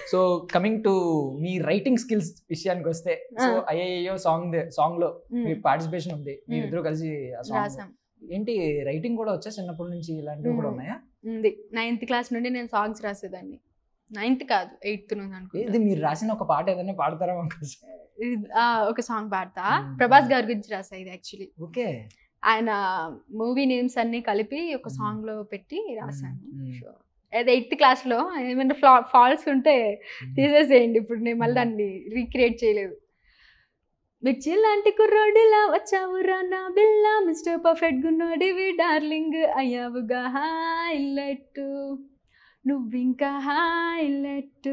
So coming to మీ writing skills విషయానికి వస్తే సో ఆ. అయ్యో సాంగ్ సాంగ్ లో మీ ఉమ్, పార్టిసిపేషన్ ఉంది మీరిద్దరు కలిసి ఆ సాంగ్ రాసాం ఏంటి రైటింగ్ కూడా వచ్చా చిన్నప్పటి నుంచి ఇలాంటివి కూడా ఉమ్. ఉన్నాయా ఉంది నైన్త్ క్లాస్ నుండి నేను సాంగ్స్ రాసేదాన్ని నైన్త్ కాదు ఎయిత్ నుండి ఇది అనుకుంటా మీరు రాసిన ఒక పాట ఏదైనా పాడతారా ఇది- ఆ, ఒక సాంగ్ పాడతా మ్మ్. ప్రభాస్ గారి గురించి రాసా ఇది యాక్చువల్లీ ఓకే ఆయన మూవీ నేమ్స్ అన్ని కలిపి ఒక మ్మ్. సాంగ్ లో పెట్టి రాశాను మ్మ్. So, అది ఎయిత్ క్లాస్ లో ఏమైనా ఫ్లా ఫాల్స్ ఉంటే తీసేసేయండి ఇప్పుడు నేను మళ్ళీ దాన్ని రీక్రియేట్ చేయలేదు మిర్చి లాంటి కుర్రోడిలా వచ్చావురా నా బిల్లా మిస్టర్ పర్ఫెక్ట్ గున్నోడివి డార్లింగ్ అయ్యావుగా హైలైట్ నువ్వింకా హైలైట్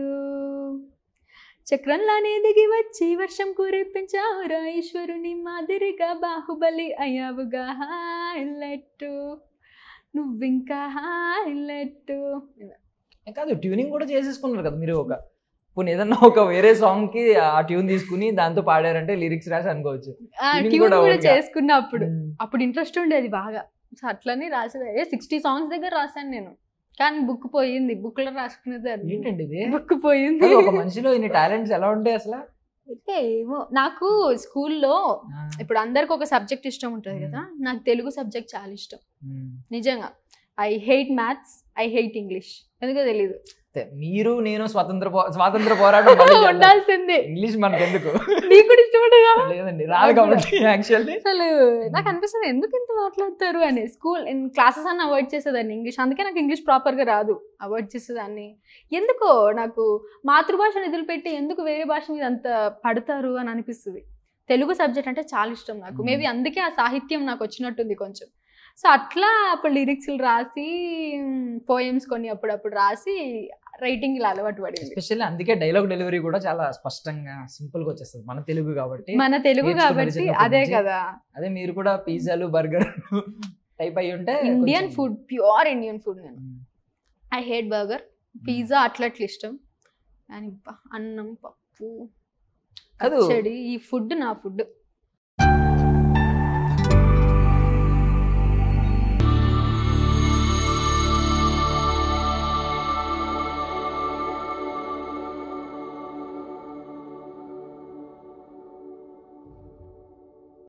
చక్రంలానే దిగి వచ్చి వర్షం కురిపించావురా ఈశ్వరుని మాదిరిగా బాహుబలి అయ్యావుగా హైలైట్ నువ్వింకా హైలైట్ కాదు ట్యూనింగ్ కూడా చేసేసుకున్నారు కదా మీరు ఒక ఇప్పుడు ఏదన్నా ఒక వేరే సాంగ్ కి ఆ ట్యూన్ తీసుకుని దాంతో పాడారంటే లిరిక్స్ రాసి అనుకోవచ్చు Tuning ట్యూన్ కూడా కూడా ఓన్గా. చేసుకున్నా అప్పుడు అప్పుడు ఇంట్రెస్ట్ ఉండేది బాగా సో అట్లనే రాసేది ఏ సిక్స్టీ సాంగ్స్ దగ్గర రాశాను నేను కానీ బుక్ పోయింది బుక్ లో రాసుకునేది అది ఏంటండి ఇది బుక్ పోయింది కాదు, ఒక మనిషిలో ఇన్ని టాలెంట్స్ ఎలా ఉంటాయి అసలు అయితే ఏమో నాకు స్కూల్లో ఇప్పుడు అందరికి ఒక సబ్జెక్ట్ ఇష్టం ఉంటుంది కదా నాకు తెలుగు సబ్జెక్ట్ చాలా ఇష్టం నిజంగా I hate maths I hate English ఎందుకో తెలీదు అంతే. మీరు నేను స్వతంత్ర పో- స్వాతంత్ర పోరాటం మళ్ళీ చేద్దాం. ఉండాల్సిందే ఇంగ్లీష్ మనకి ఎందుకు నీకు కూడా ఇష్టపడగా లేదండి రాదు కాబట్టి యాక్చువల్లీ అసలు నాకు అనిపిస్తుంది ఎందుకు ఇంత మాట్లాడతారు అని స్కూల్ క్లాసెస్ అన్న అవాయిడ్ చేసేదాన్ని ఇంగ్లీష్ అందుకే నాకు ఇంగ్లీష్ ప్రాపర్గా రాదు అవాయిడ్ చేసేదాన్ని ఎందుకో నాకు మాతృభాషను వదిలిపెట్టి ఎందుకు వేరే భాష మీద అంత పడతారు అని అనిపిస్తుంది తెలుగు సబ్జెక్ట్ అంటే చాలా ఇష్టం నాకు Hmm. మేబీ అందుకే ఆ సాహిత్యం నాకు వచ్చినట్టుంది కొంచెం సో అట్లా అప్పుడు లిరిక్స్లు రాసి పోయమ్స్ కొన్ని అప్పుడప్పుడు రాసి రైటింగ్ ఇలా అలవాటు పడింది ఎస్పెషల్లీ అందుకే డైలాగ్ డెలివరీ కూడా చాలా స్పష్టంగా సింపుల్ గా వచ్చేస్తుంది మన తెలుగు కాబట్టి మన తెలుగు నేర్చుకున్నది కాబట్టి చిన్నప్పటి అదే నుంచి. కదా అదే మీరు కూడా పిజ్జాలు బర్గర్ టైప్ అయి ఉంటే ఇండియన్ కొంచెం- ఫుడ్ ప్యూర్ ఇండియన్ ఫుడ్ నేను మ్మ్. ఐ హేట్ బర్గర్ పిజ్జా అట్లట్లు ఇష్టం కానీ అబ్బా, అన్నం పప్పు కాదు. పచ్చడి ఈ ఫుడ్ నా ఫుడ్